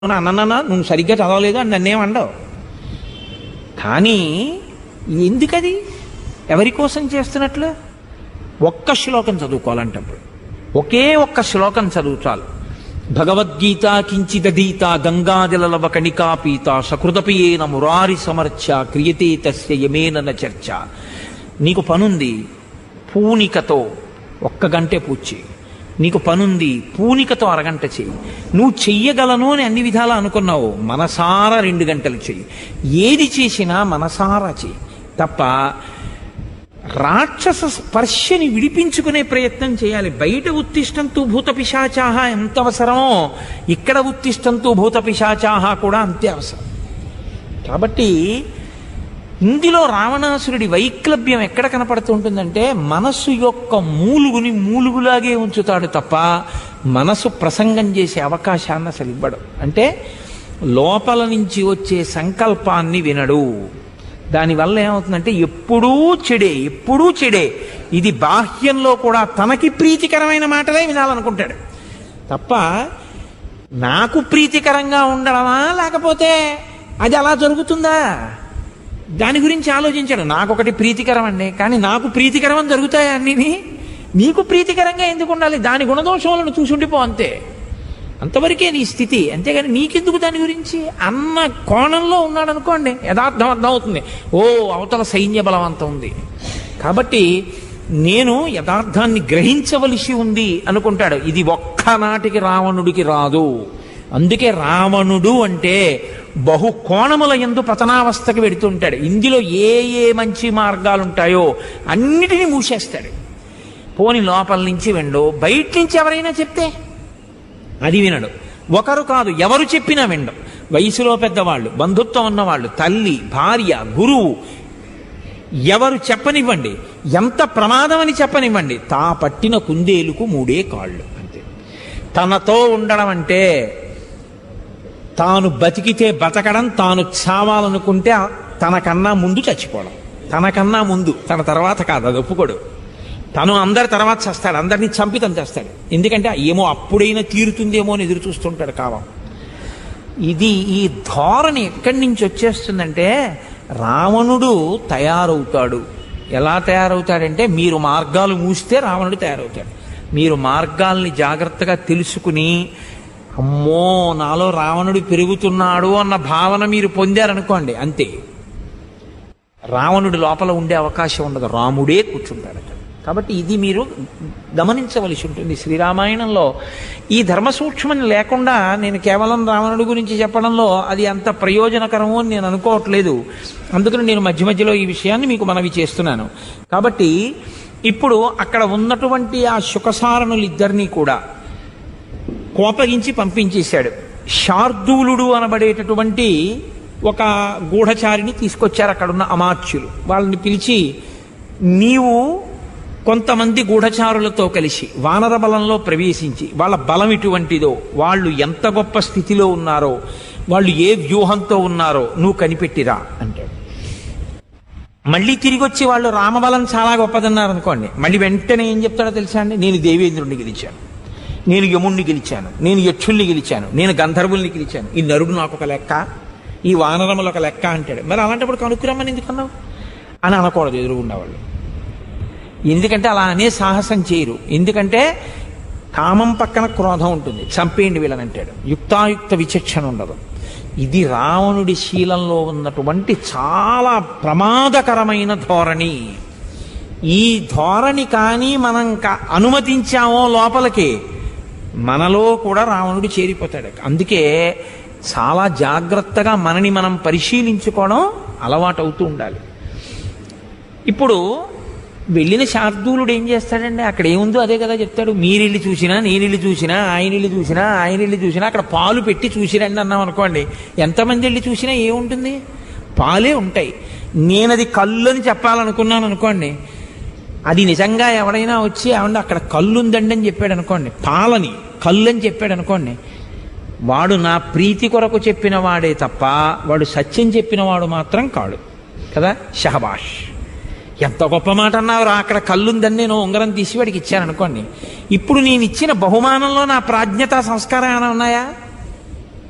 అన్నన్నా నువ్వు సరిగ్గా చదవలేదు అని నన్నేమండవు కానీ ఎందుకది ఎవరి కోసం చేస్తున్నట్లు ఒక్క శ్లోకం చదువుకోవాలంటప్పుడు ఒకే ఒక్క శ్లోకం చదువు చాలు భగవద్గీత కించిదీత గంగాజలలవ కణికా పీత సకృతపియేన మురారి సమర్చ క్రియతే తస్య యమేన చర్చ నీకు పనుంది పూనికతో ఒక్క గంటే పూజ చేయి నీకు పనుంది పూనికతో అరగంట చెయ్యి నువ్వు చెయ్యగలను అని అన్ని విధాలా అనుకున్నావు మనసారా రెండు గంటలు చెయ్యి ఏది చేసినా మనసారా చెయ్యి తప్ప రాక్షస స్పర్శని విడిపించుకునే ప్రయత్నం చేయాలి బయట ఉత్తిష్టంతు భూత పిశాచాహ ఎంత అవసరమో ఇక్కడ ఉత్తిష్టంతు భూత పిశాచాహ కూడా అంతే అవసరం కాబట్టి ఇందులో రావణాసురుడి వైక్లభ్యం ఎక్కడ కనపడుతుంటుందంటే మనస్సు యొక్క మూలుగుని మూలుగులాగే ఉంచుతాడు తప్ప మనసు ప్రసంగం చేసే అవకాశాన్ని అసలు ఇవ్వడు అంటే లోపల నుంచి వచ్చే సంకల్పాన్ని వినడు దానివల్ల ఏమవుతుందంటే ఎప్పుడూ చెడే ఎప్పుడూ చెడే ఇది బాహ్యంలో కూడా తనకి ప్రీతికరమైన మాటలే వినాలనుకుంటాడు తప్ప నాకు ప్రీతికరంగా ఉండడమా లేకపోతే అది అలా జరుగుతుందా దాని గురించి ఆలోచించాడు నాకొకటి ప్రీతికరం అండి కానీ నాకు ప్రీతికరం అని జరుగుతాయా అన్నీ నీకు ప్రీతికరంగా ఎందుకు ఉండాలి దాని గుణదోషములను చూసుండిపో అంతే అంతవరకే నీ స్థితి అంతేగాని నీకెందుకు దాని గురించి అన్న కోణంలో ఉన్నాడు అనుకోండి యథార్థం అర్థం అవుతుంది ఓ అవతల సైన్య బలవంతం ఉంది కాబట్టి నేను యథార్థాన్ని గ్రహించవలసి ఉంది అనుకుంటాడు ఇది ఒక్కనాటికి రావణుడికి రాదు అందుకే రావణుడు అంటే బహు కోణముల ఎందు పతనావస్థకి వెడుతుంటాడు ఇందులో ఏ ఏ మంచి మార్గాలు ఉంటాయో అన్నిటినీ మూసేస్తాడు పోని లోపల నుంచి వెండు బయట నుంచి ఎవరైనా చెప్తే అది వినడు ఒకరు కాదు ఎవరు చెప్పినా వినడు వయసులో పెద్దవాళ్ళు బంధుత్వం ఉన్నవాళ్ళు తల్లి భార్య గురువు ఎవరు చెప్పనివ్వండి ఎంత ప్రమాదం అని చెప్పనివ్వండి తా పట్టిన కుందేలుకు మూడే కాళ్ళు అంతే తనతో ఉండడం అంటే తాను బతికితే బతకడం తాను చావాలనుకుంటే తనకన్నా ముందు చచ్చిపోవడం తనకన్నా ముందు తన తర్వాత కాదు అది ఒప్పుకోడు తను అందరి తర్వాత చేస్తాడు అందరినీ చంపితం చేస్తాడు ఎందుకంటే ఏమో అప్పుడైనా తీరుతుందేమో అని ఎదురు చూస్తుంటాడు కావం ఇది ఈ ధోరణి ఎక్కడి నుంచి వచ్చేస్తుందంటే రావణుడు తయారవుతాడు ఎలా తయారవుతాడంటే మీరు మార్గాలు మూస్తే రావణుడు తయారవుతాడు మీరు మార్గాల్ని జాగ్రత్తగా తెలుసుకుని అమ్మో నాలో రావణుడు పెరుగుతున్నాడు అన్న భావన మీరు పొందారనుకోండి అంతే రావణుడి లోపల ఉండే అవకాశం ఉండదు రాముడే కూర్చుంటాడు అక్కడ కాబట్టి ఇది మీరు గమనించవలసి ఉంటుంది శ్రీరామాయణంలో ఈ ధర్మ సూక్ష్మం లేకుండా నేను కేవలం రావణుడి గురించి చెప్పడంలో అది అంత ప్రయోజనకరము అని నేను అనుకోవట్లేదు అందుకని నేను మధ్య మధ్యలో ఈ విషయాన్ని మీకు మనవి చేస్తున్నాను కాబట్టి ఇప్పుడు అక్కడ ఉన్నటువంటి ఆ శుకసారణులిద్దరినీ కూడా కోపగించి పంపించేశాడు శార్దూలుడు అనబడేటటువంటి ఒక గూఢచారిని తీసుకొచ్చారు అక్కడున్న అమాత్యులు వాళ్ళని పిలిచి నీవు కొంతమంది గూఢచారులతో కలిసి వానర బలంలో ప్రవేశించి వాళ్ళ బలం ఇటువంటిదో వాళ్ళు ఎంత గొప్ప స్థితిలో ఉన్నారో వాళ్ళు ఏ వ్యూహంతో ఉన్నారో నువ్వు కనిపెట్టిరా అంటాడు మళ్ళీ తిరిగి వచ్చి వాళ్ళు రామబలం చాలా గొప్పదన్నారు అనుకోండి మళ్ళీ వెంటనే ఏం చెప్తాడో తెలుసా అండి నేను దేవేంద్రుడిని గెలిచాను నేను యముణ్ణి గెలిచాను నేను యక్షుల్ని గెలిచాను నేను గంధర్వుల్ని గెలిచాను ఈ నరుడు నాకు ఒక లెక్క ఈ వానరములు ఒక లెక్క అంటాడు మరి అలాంటప్పుడు కనుక్కురమ్మని ఎందుకన్నావు అని అనకూడదు ఎదురుగుండా వాళ్ళు ఎందుకంటే అలా అనే సాహసం చేయరు ఎందుకంటే కామం పక్కన క్రోధం ఉంటుంది చంపేయండి వీళ్ళని అంటాడు యుక్తాయుక్త విచక్షణ ఉండదు ఇది రావణుడి శీలంలో ఉన్నటువంటి చాలా ప్రమాదకరమైన ధోరణి ఈ ధోరణి కానీ మనం క- అనుమతించామో లోపలికి మనలో కూడా రావణుడు చేరిపోతాడు అందుకే చాలా జాగ్రత్తగా మనని మనం పరిశీలించుకోవడం అలవాటు అవుతూ ఉండాలి ఇప్పుడు వెళ్ళిన శార్దూలుడు ఏం చేస్తాడండి అక్కడ ఏముందో అదే కదా చెప్తాడు మీరిల్లు చూసినా నేనిల్లు చూసినా ఆయన ఇల్లు చూసినా ఆయన ఇల్లు చూసినా అక్కడ పాలు పెట్టి చూసిరండి అన్నాం అనుకోండి ఎంతమంది వెళ్ళి చూసినా ఏముంటుంది పాలే ఉంటాయి నేనది కళ్ళు అని చెప్పాలనుకున్నాను అనుకోండి అది నిజంగా ఎవడైనా వచ్చి ఏమంటే అక్కడ కళ్ళు ఉందండి అని చెప్పాడు అనుకోండి పాలని కళ్ళు అని చెప్పాడు అనుకోండి వాడు నా ప్రీతి కొరకు చెప్పిన వాడే తప్ప వాడు సత్యం చెప్పిన వాడు మాత్రం కాడు కదా షహబాష్ ఎంత గొప్ప మాట అన్నావురా అక్కడ కళ్ళుందని నేను ఉంగరం తీసి వాడికి ఇచ్చాను అనుకోండి ఇప్పుడు నేను ఇచ్చిన బహుమానంలో నా ప్రాజ్ఞత సంస్కారం ఏమైనా ఉన్నాయా